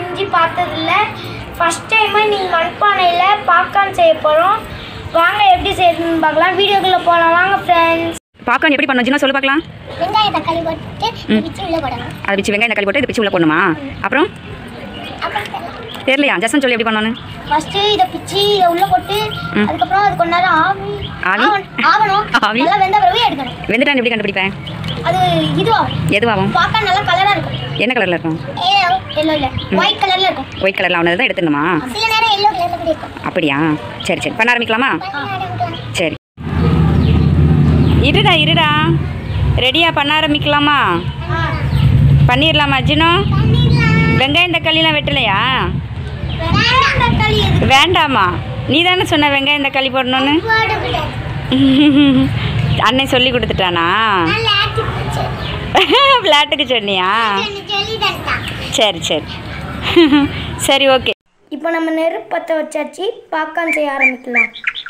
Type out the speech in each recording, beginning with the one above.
செஞ்சு பார்த்ததில்ல ஃபஸ்ட் டைமாக நீங்கள் மண்பானையில் பாப்கார்ன் செய்ய போகிறோம் வாங்க எப்படி செய்யறதுன்னு பார்க்கலாம் வீடியோக்குள்ளே போகலாம் வாங்க ஃப்ரெண்ட்ஸ் பாப்கார்ன் எப்படி பண்ணணும் ஜினா சொல்லு பார்க்கலாம் வெங்காய தக்காளி போட்டு பிச்சு உள்ள போடணும் அதை வச்சு வெங்காயம் தக்காளி போட்டு இதை பிச்சு உள்ள போடணுமா அப்புறம் தெரியலையா ஜஸ்டன் சொல்லி எப்படி பண்ணணும் ஃபஸ்ட்டு இதை பிச்சு இதை உள்ள போட்டு ம். அதுக்கப்புறம் அது கொஞ்ச நேரம் ஆவி ஆவி? ஆவணும். ஆவணும் ஆவி? நல்லா வெந்த பிறகு எடுக்கணும் வெந்துட்டான் எப்படி கண்டுபிடிப்பேன் அது இதுவாகும் எதுவாகும் பார்க்க நல்லா கலராக இருக்கும் என்ன கலரில் இருக்கும் எல்லோ இல்லை ஒயிட் கலரில் இருக்கும் ஒயிட் கலரில் ஆனது தான் எடுத்துணுமா சில நேரம் எல்லோ கலரில் கூட இருக்கும் அப்படியா சரி சரி பண்ண ஆரம்பிக்கலாமா ஆ. சரி இருடா இருடா ரெடியா பண்ண ஆரம்பிக்கலாமா பண்ணிடலாமா ஜினோ வெங்காயம் தக்காளிலாம் வெட்டலையா வெங்காயம் தக்காளி எதுக்கு வேண்டாமா நீ தானே சொன்ன வெங்காயம் தக்காளி போடணும்னு போடக்கூடாது அண்ணன் சொல்லி கொடுத்துட்டானா நல்லா ஆட்டி பிடிச்சு விளையாட்டுக்கு சொன்னியா சொல்லி தந்தான் சரி சரி சரி ஓகே இப்போ நம்ம நெருப்பு பற்ற வச்சாச்சு பாப்கார்ன் செய்ய ஆரம்பிக்கலாம்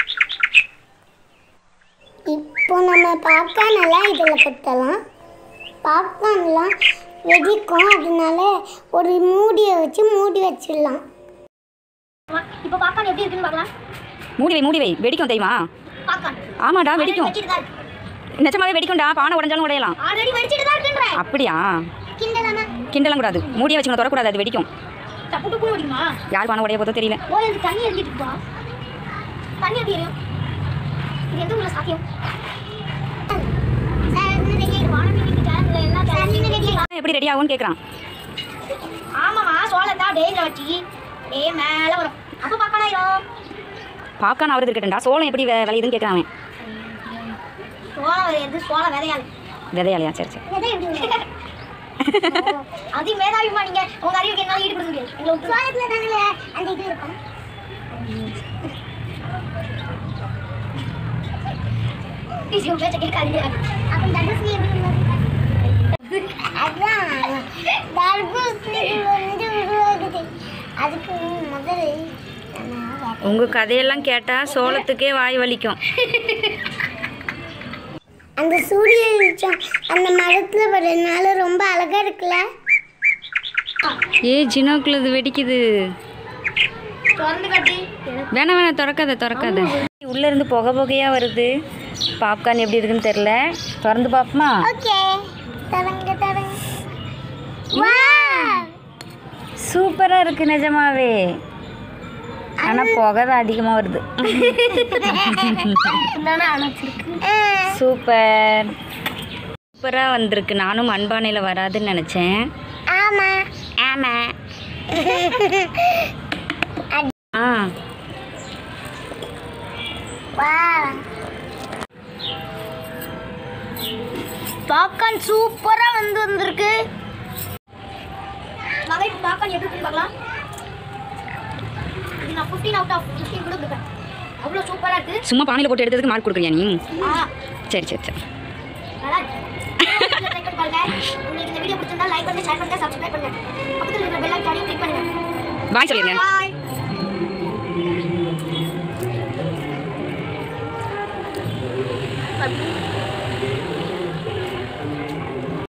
இப்போ நம்ம பாப்கார்னெல்லாம் இதில் கொட்டலாம் பாப்கார்ன்லாம் வெடிக்கும் அதனால ஒரு மூடியை வச்சு மூடி வச்சிடலாம் இப்போ பாப்கார்ன் எப்படி இருக்குன்னு பார்க்கலாம் மூடி வை மூடி வை வெடிக்கும் தெரியுமா பாப்கார்ன் ஆமாடா வெடிக்கும் வச்சுட்டு தான் இருக்கு நிஜமாவே வெடிக்கும்டா பானை உடஞ்சாலும் உடையலாம் ஆல்ரெடி வடிச்சிட்டு தான் இருக்குன்றேன் அப்படியா கிண்டலாமா கிண்டலாம் கூடாது மூடியை வச்சுக்கணும் தொடக்கூடாது அது வெடிக்கும் டப்பு டப்பு ஓடிக்குமா யார் பானை உடைய போதோ தெரியல ஓ இது தண்ணி எழுதிட்டு இருக்கா தண்ணி எப்படி எரியும் இது எந்த ஊர்ல சாத்தியம் எப்படி ரெடி ஆகும்னு கேட்குறான் ஆமாமா சோளத்தா டேயில வச்சு டே மேல வரும் அப்ப பார்க்கலாம் பாப்கார்ன் ஆகுறது இருக்கட்டும்டா சோளம் எப்படி வே- விளையுதுன்னு கேட்குறான் அவன் சோளம் வரையாது சோளம் விதையாது விதையாலையா சரி சரி விதை எப்படி அது மேதாவிமா நீங்க உங்க அறிவுக்கு என்னால ஈடுபட முடியாது எங்களை விட்டு சோளத்துல தானே அந்த இது இருக்கும் பேச்ச கேட்காதீங்க அப்ப தர்பூசணி எப்படி அதான் தர்பூசணி வந்து உருவாகுது அதுக்கு முதல்ல உங்கள் கதையெல்லாம் கேட்டால் சோளத்துக்கே வாய் வலிக்கும் அந்த சூரிய வெளிச்சம் அந்த மரத்துல வர்றதுனால ரொம்ப அழகா இருக்குல்ல ஏ ஜினோக்குள்ள இது வெடிக்குது திறந்து காட்டி வேணாம் வேணாம் திறக்காத திறக்காத உள்ளே இருந்து புகை புகையாக வருது பாப்கார்ன் எப்படி இருக்குன்னு தெரில திறந்து பார்ப்போமா ஓகே தரங்க தரங்க சூப்பராக இருக்கு நிஜமாவே ஆனால் புகை தான் அதிகமாக வருது சூப்பர் சூப்பராக வந்திருக்கு நானும் மண்பானையில் வராதுன்னு நினச்சேன் ஆமா ஆமாம் ஆ வா பாப்கார்ன் சூப்பரா வந்து வந்திருக்கு மகை பாப்கார்ன் எப்படி இருக்கு பார்க்கலாம் இது நான் 15 அவுட் ஆஃப் 15 கூட கொடுப்பேன் அவ்வளோ சூப்பரா இருக்கு சும்மா பானையில் போட்டு எடுத்ததுக்கு மார்க் கொடுக்குறியா நீ ஆ சரி சரி சரி நல்லா இருக்கு ட்ரை பண்ணி பாருங்க உங்களுக்கு இந்த வீடியோ பிடிச்சிருந்தா லைக் பண்ணுங்க ஷேர் பண்ணுங்க சப்ஸ்கிரைப் பண்ணுங்க பக்கத்துல இருக்கிற பெல் ஐகானையும் கிளிக் பண்ணுங்க பாய் சொல்லிடுங்க பாய்